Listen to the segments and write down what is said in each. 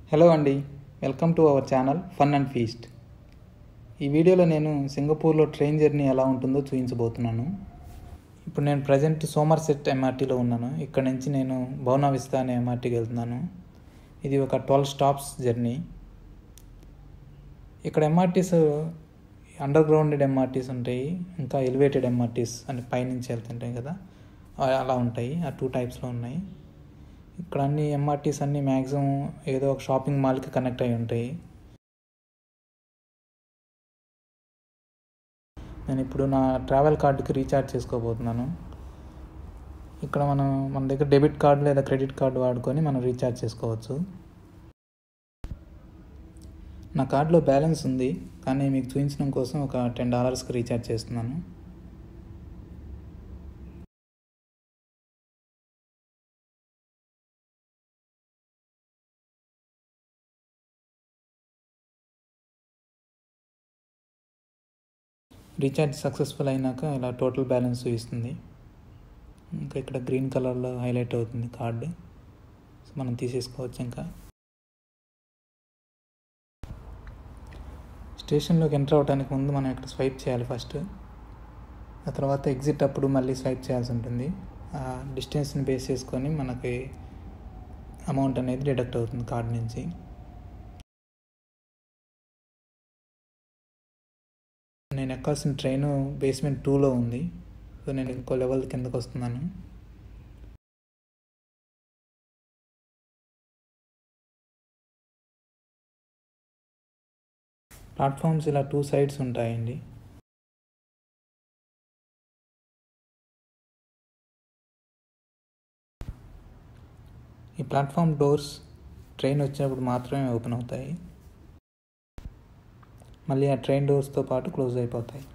Hello అండి welcome to our channel fun and feast ఈ వీడియోలో నేను సింగపూర్లో ట్రైన్ జర్నీ ఎలా ఉంటుందో చూపించబోతున్నాను ఇప్పుడు నేను ప్రజెంట్ సోమర్సెట్ ఎంఆర్టీలో ఉన్నాను ఇక్కడ నుంచి నేను భవనా విస్తా అనే ఎంఆర్టీకి వెళ్తున్నాను ఇది ఒక ట్వెల్వ్ స్టాప్స్ జర్నీ ఇక్కడ ఎంఆర్టీస్ అండర్ గ్రౌండెడ్ ఎంఆర్టీస్ ఉంటాయి ఇంకా ఎలివేటెడ్ ఎంఆర్టీస్ అని పైనుంచి వెళ్తుంటాయి కదా ఆ- అలా ఉంటాయి ఆ టూ టైప్స్లో ఉన్నాయి ఇక్కడ అన్ని ఎంఆర్టీస్ అన్ని మ్యాక్సిమం ఏదో ఒక షాపింగ్ మాల్కి కనెక్ట్ అయి ఉంటాయి నేను ఇప్పుడు నా ట్రావెల్ కార్డుకి రీఛార్జ్ చేసుకోబోతున్నాను ఇక్కడ మనం మన దగ్గర డెబిట్ కార్డు లేదా క్రెడిట్ కార్డు వాడుకొని మనం రీఛార్జ్ చేసుకోవచ్చు నా కార్డులో బ్యాలెన్స్ ఉంది కానీ మీకు చూపించడం కోసం ఒక టెన్ డాలర్స్కి రీఛార్జ్ చేస్తున్నాను రీఛార్జ్ సక్సెస్ఫుల్ అయినాక ఇలా టోటల్ బ్యాలెన్స్ చూపిస్తుంది ఇంకా ఇక్కడ గ్రీన్ కలర్లో హైలైట్ అవుతుంది కార్డు సో మనం తీసేసుకోవచ్చు ఇంకా స్టేషన్లోకి ఎంటర్ అవ్వడానికి ముందు మనం ఇక్కడ స్వైప్ చేయాలి ఫస్ట్ ఆ తర్వాత ఎగ్జిట్ అప్పుడు మళ్ళీ స్వైప్ చేయాల్సి ఉంటుంది ఆ డిస్టెన్స్ని బేస్ చేసుకొని మనకి అమౌంట్ అనేది డిడక్ట్ అవుతుంది కార్డ్ నుంచి నేను ఎక్కాల్సిన ట్రైన్ బేస్మెంట్ టూలో ఉంది సో నేను ఇంకో లెవెల్ కిందకు వస్తున్నాను ప్లాట్ఫామ్స్ ఇలా టూ సైడ్స్ ఉంటాయండి ఈ ప్లాట్ఫామ్ డోర్స్ ట్రైన్ వచ్చినప్పుడు మాత్రమే ఓపెన్ అవుతాయి మళ్ళీ ఆ ట్రైన్ డోర్స్తో పాటు క్లోజ్ అయిపోతాయి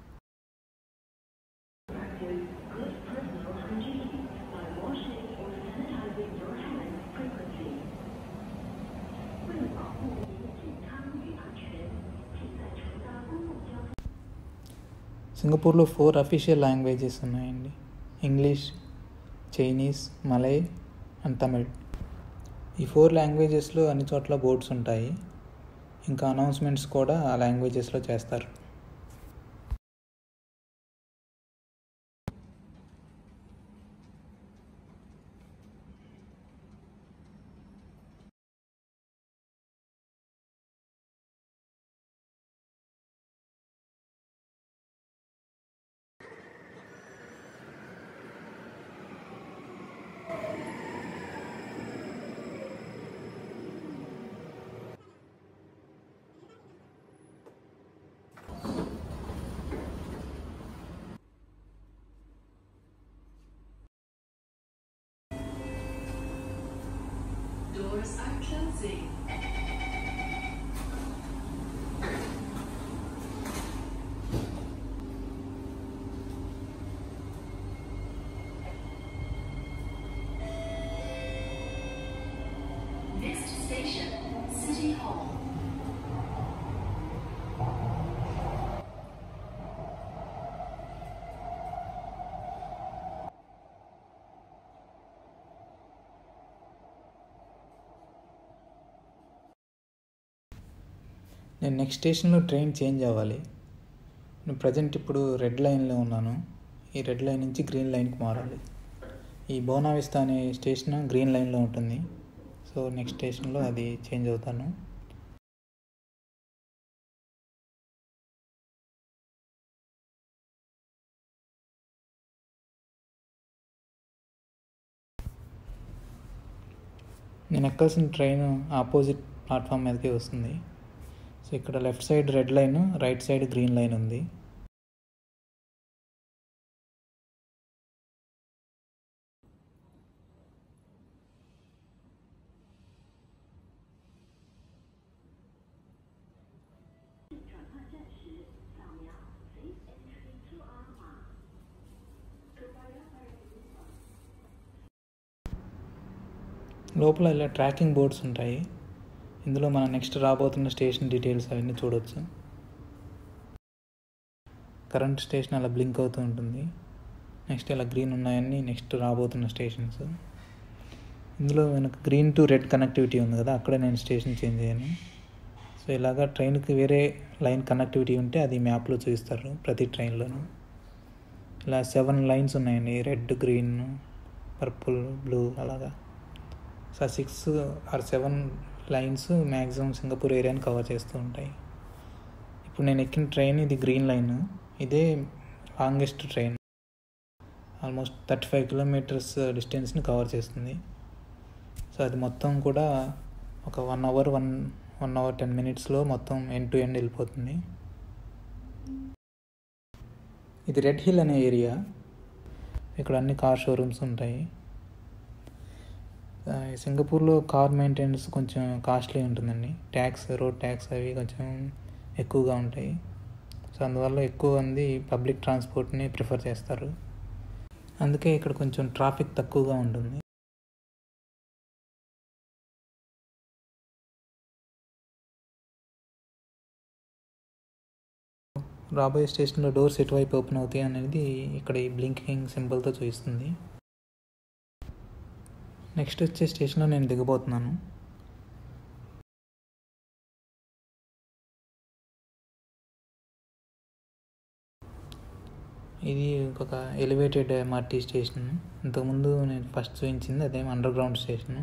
సింగపూర్లో ఫోర్ అఫీషియల్ లాంగ్వేజెస్ ఉన్నాయండి English Chinese Malay and Tamil ఈ ఫోర్ లాంగ్వేజెస్లో అన్ని చోట్ల బోర్డ్స్ ఉంటాయి ఇంకా అనౌన్స్మెంట్స్ కూడా ఆ లాంగ్వేజెస్లో చేస్తారు Doors are closing. Next station, City Hall. నేను నెక్స్ట్ స్టేషన్లో ట్రైన్ చేంజ్ అవ్వాలి నేను ప్రజెంట్ ఇప్పుడు రెడ్ లైన్లో ఉన్నాను ఈ రెడ్ లైన్ నుంచి గ్రీన్ లైన్కి మారాలి ఈ బోనావిస్తా అనే స్టేషన్ గ్రీన్ లైన్లో ఉంటుంది సో నెక్స్ట్ స్టేషన్లో అది చేంజ్ అవుతాను నేను ఎక్కాల్సిన ట్రైన్ ఆపోజిట్ ప్లాట్ఫామ్ మీదకి వస్తుంది సో ఇక్కడ left side red line right side green line ఉంది లోపల ఇలా ట్రాకింగ్ బోర్డ్స్ ఉంటాయి ఇందులో మనం నెక్స్ట్ రాబోతున్న స్టేషన్ డీటెయిల్స్ అవన్నీ చూడొచ్చు కరెంట్ స్టేషన్ అలా బ్లింక్ అవుతూ ఉంటుంది నెక్స్ట్ ఇలా గ్రీన్ ఉన్నాయన్నీ నెక్స్ట్ రాబోతున్న స్టేషన్స్ ఇందులో మనకు గ్రీన్ టు రెడ్ కనెక్టివిటీ ఉంది కదా అక్కడ నేను స్టేషన్ చేంజ్ అయ్యాను సో ఇలాగా ట్రైన్కి వేరే లైన్ కనెక్టివిటీ ఉంటే అది మ్యాప్లో చూపిస్తారు ప్రతి ట్రైన్లోనూ ఇలా సెవెన్ లైన్స్ ఉన్నాయండి రెడ్ గ్రీన్ పర్పుల్ బ్లూ అలాగా so six or seven lines maximum Singapore ఏరియాని కవర్ చేస్తూ ఉంటాయి ఇప్పుడు నేను ఎక్కిన ట్రైన్ ఇది గ్రీన్ లైన్ ఇదే longest train almost thirty five kilometres డిస్టెన్స్ని కవర్ చేస్తుంది సో అది మొత్తం కూడా ఒక one hour one one hour ten మినిట్స్లో మొత్తం ఎండ్ టు ఎండ్ వెళ్ళిపోతుంది ఇది రెడ్ హిల్ అనే ఏరియా ఇక్కడ అన్ని కార్ షోరూమ్స్ ఉంటాయి ఆ, సింగపూర్లో కార్ మెయింటెనెన్స్ కొంచెం కాస్ట్లీ ఉంటుందండి ట్యాక్స్ రోడ్ ట్యాక్స్ అవి కొంచెం ఎక్కువగా ఉంటాయి సో అందువల్ల ఎక్కువ మంది పబ్లిక్ ట్రాన్స్పోర్ట్ని ప్రిఫర్ చేస్తారు అందుకే ఇక్కడ కొంచెం ట్రాఫిక్ తక్కువగా ఉంటుంది రాబోయే స్టేషన్లో డోర్స్ ఎటువైపు ఓపెన్ అవుతాయి అనేది ఇక్కడ ఈ బ్లింకింగ్ సింబల్తో చూపిస్తుంది నెక్స్ట్ వచ్చే స్టేషన్లో నేను దిగబోతున్నాను ఇది ఒక ఎలివేటెడ్ ఎంఆర్టీ స్టేషన్ ఇంతకుముందు నేను ఫస్ట్ చూపించింది అదే అండర్ గ్రౌండ్ స్టేషన్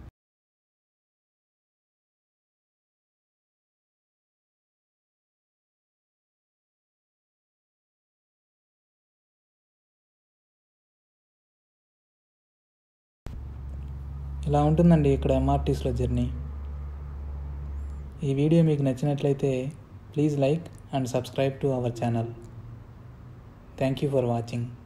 ఇలా ఉంటుందండి ఇక్కడ ఎంఆర్టీస్లో జర్నీ ఈ వీడియో మీకు నచ్చినట్లయితే please like and subscribe to our channel thank you for watching